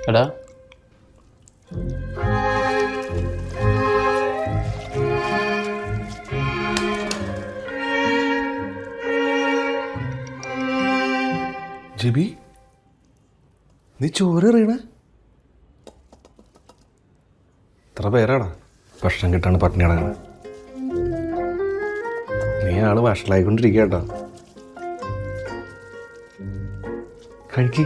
എടാ ജിബി നീ ചോറ് എറിയണേ ഇത്ര പേരാടാ ഭക്ഷണം കിട്ടാണ് പട്ടിണി അടങ്ങണ നീ ആള് വഷളായിക്കൊണ്ടിരിക്കുക കേട്ടോ കഴിക്ക്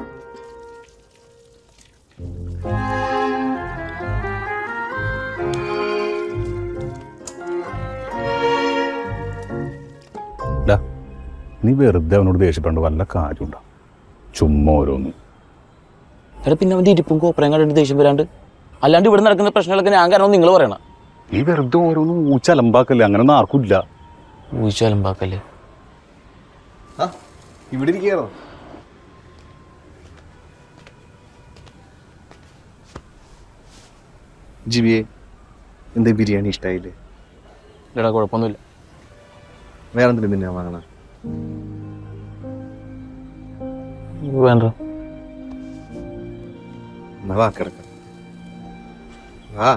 ഡാ നീ വെറുതെ അവനോട് ദേഷ്യപ്പെടേണ്ട വല്ല കാര്യമുണ്ടോ ചുമ്മാ ഓരോന്ന് എടാ പിന്നെ അവൻ്റെ ഇരിപ്പും കോപ്പറയും കണ്ടിട്ട് ദേഷ്യം വരാണ്ട് അല്ലാണ്ട് ഇവിടെ നടക്കുന്ന പ്രശ്നങ്ങളൊക്കെ ഞാൻ കാരണം നിങ്ങൾ പറയണം നീ വെറുതെ ഓരോന്ന് ഊച്ചലമ്പാക്കല്ലേ അങ്ങനെയൊന്നും ആർക്കും ഇല്ല ഊച്ചാലുമ്പാക്കല്ലേ ആ ഇവിടെ ഇരിക്കുകയാണോ ജിബിയെ എന്താ ബിരിയാണി ഇഷ്ടായില്ലേ എടാ കുഴപ്പമൊന്നുമില്ല വേറെ എന്തെങ്കിലും പിന്നെ വാങ്ങണ വേണ്ട എന്നാ വാ കിടക്കാം വാ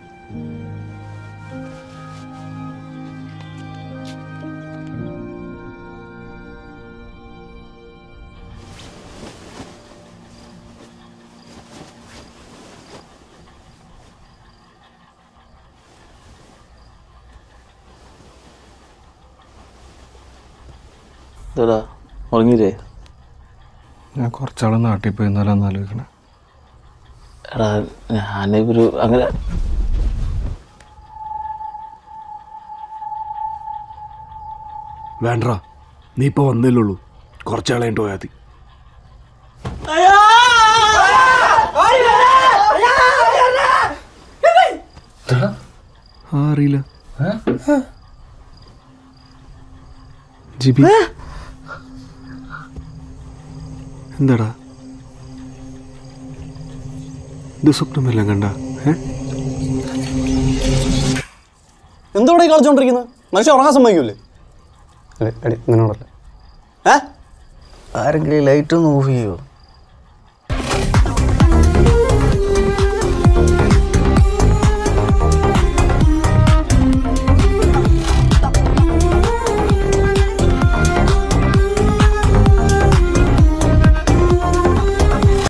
ഇതാ ഉറങ്ങിയില്ലേ ഞാൻ കുറച്ചാളെ നാട്ടിൽ പോയി എന്നാലും ആലോചിക്കണേ എടാ ഞാനൊരു അങ്ങനെ വേണ്ട നീ ഇപ്പൊ വന്നില്ലേ ഉള്ളൂ കുറച്ചാളെ കഴിഞ്ഞിട്ട് പോയാൽ മതി ആ, അറിയില്ല ജിബി എന്താടാ ഇത് സ്വപ്നമെല്ലാം കണ്ട ഏ എന്തോടെ കളിച്ചോണ്ടിരിക്കുന്നത് മനുഷ്യ ഉറങ്ങാൻ സമ്മതിക്കൂലേ അല്ലേ അടി നിന്നോടല്ലേ ഏ ആരെങ്കിലും ലൈറ്റ് ഒന്ന് ഓഫ് ചെയ്യുമോ